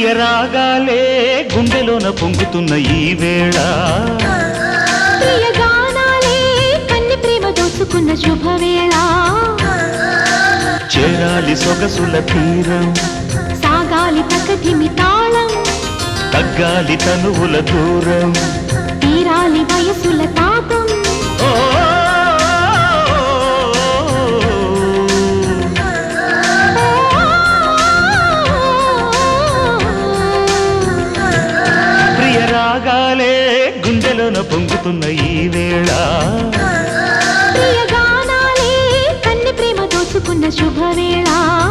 ప్రియ రాగాలే గుండెలోన పొంగుతున్న ఈ వేళ ప్రియ గానాలే కన్ని ప్రేమ దోచుకున్న శుభవేళ చేరాలి సొగసుల తీరం సాగాలి ప్రకృతిమి తాళం తగ్గాలి తనువుల దూరం తీరాలి వయసుల తాపం ఓ ప్రియ రాగాలే గుండెలోన పొంగుతున్న ఈ వేళ ప్రియ గానాలే కన్ని ప్రేమ దోచుకున్న శుభవేళ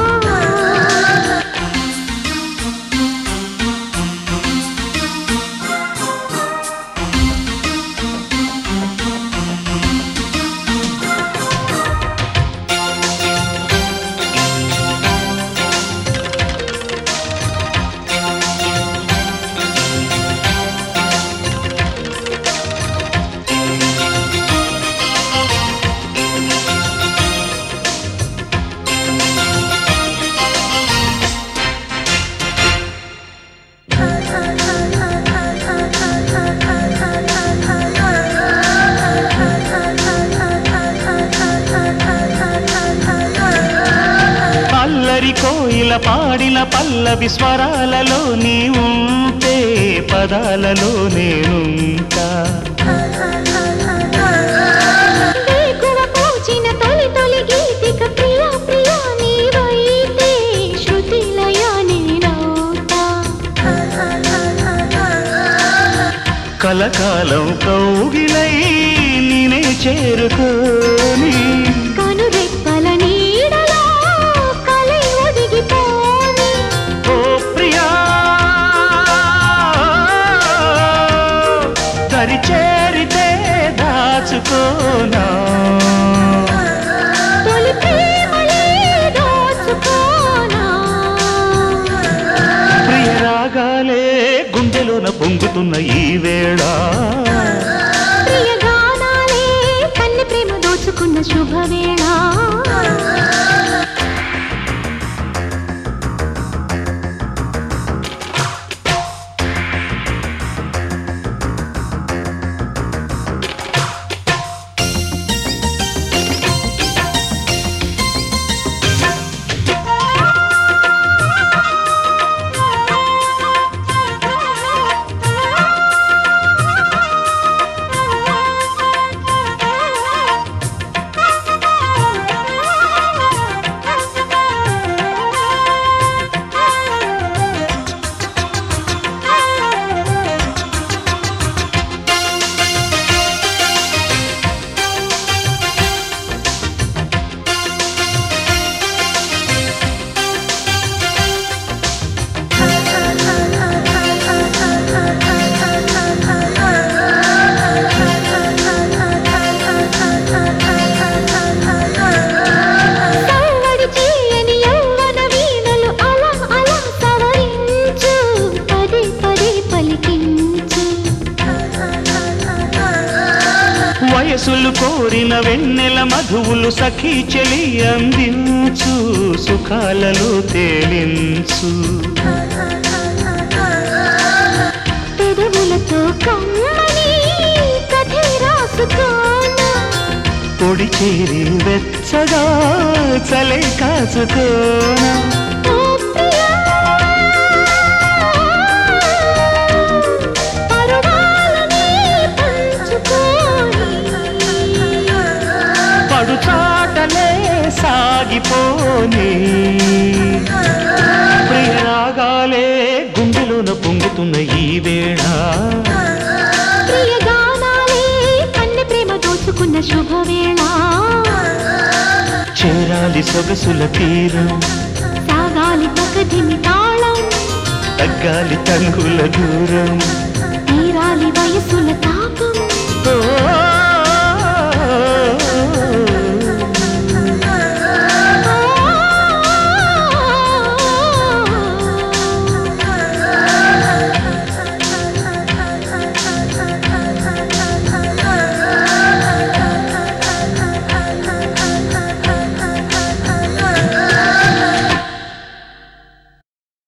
అల్లరి కోయిల పాడిన పల్లవి స్వరాలలో నీ ఉంటే పదాలలో నేనుంటా వేకువ పూచిన తొలి తొలి గీతిక ప్రియ ప్రియ నీవైతే శృతిలయ నేనవుతా కలకాలం కౌగిలై నేనే చేరుకోని కనురెప్పల నీడలో కలై ఒదిగిపోని ఓ ప్రియా దరి చేరితే దాచుకోనా తొలి ప్రేమలే దోచుకోనా ప్రియ రాగాలే గుండెలోన పొంగుతున్న ఈ వేళ ప్రియ గానాలే కన్ని ప్రేమ దోచుకున్న శుభవేళ సవ్వడి చేయని యవ్వన వీణలు అలా అలా సవరించు పదే పదే పలికించు వయసులు కోరిన వెన్నెల మధువులు సఖీ చెలి అందించు సుఖాలలో తేలించు పెదవులతో కమ్మని కథే రాసుకోనా పొడి చేరి వెచ్చగా చలే కాచుకోనా ఓ ప్రియా పరువాలని పంచుకోని పడు చాటలే సాగిపోని ప్రియ రాగాలే గుండెలోన పొంగుతున్న ఈ వేళ ప్రియ గానాలే కన్నె ప్రేమ దోచుకున్న శుభవేళ చేరాలి సొగసుల తీరం సాగాలి ప్రకృతిని తాళం తగ్గాలి తంగుల దూరం తీరాలి వయసుల తాపం ఓ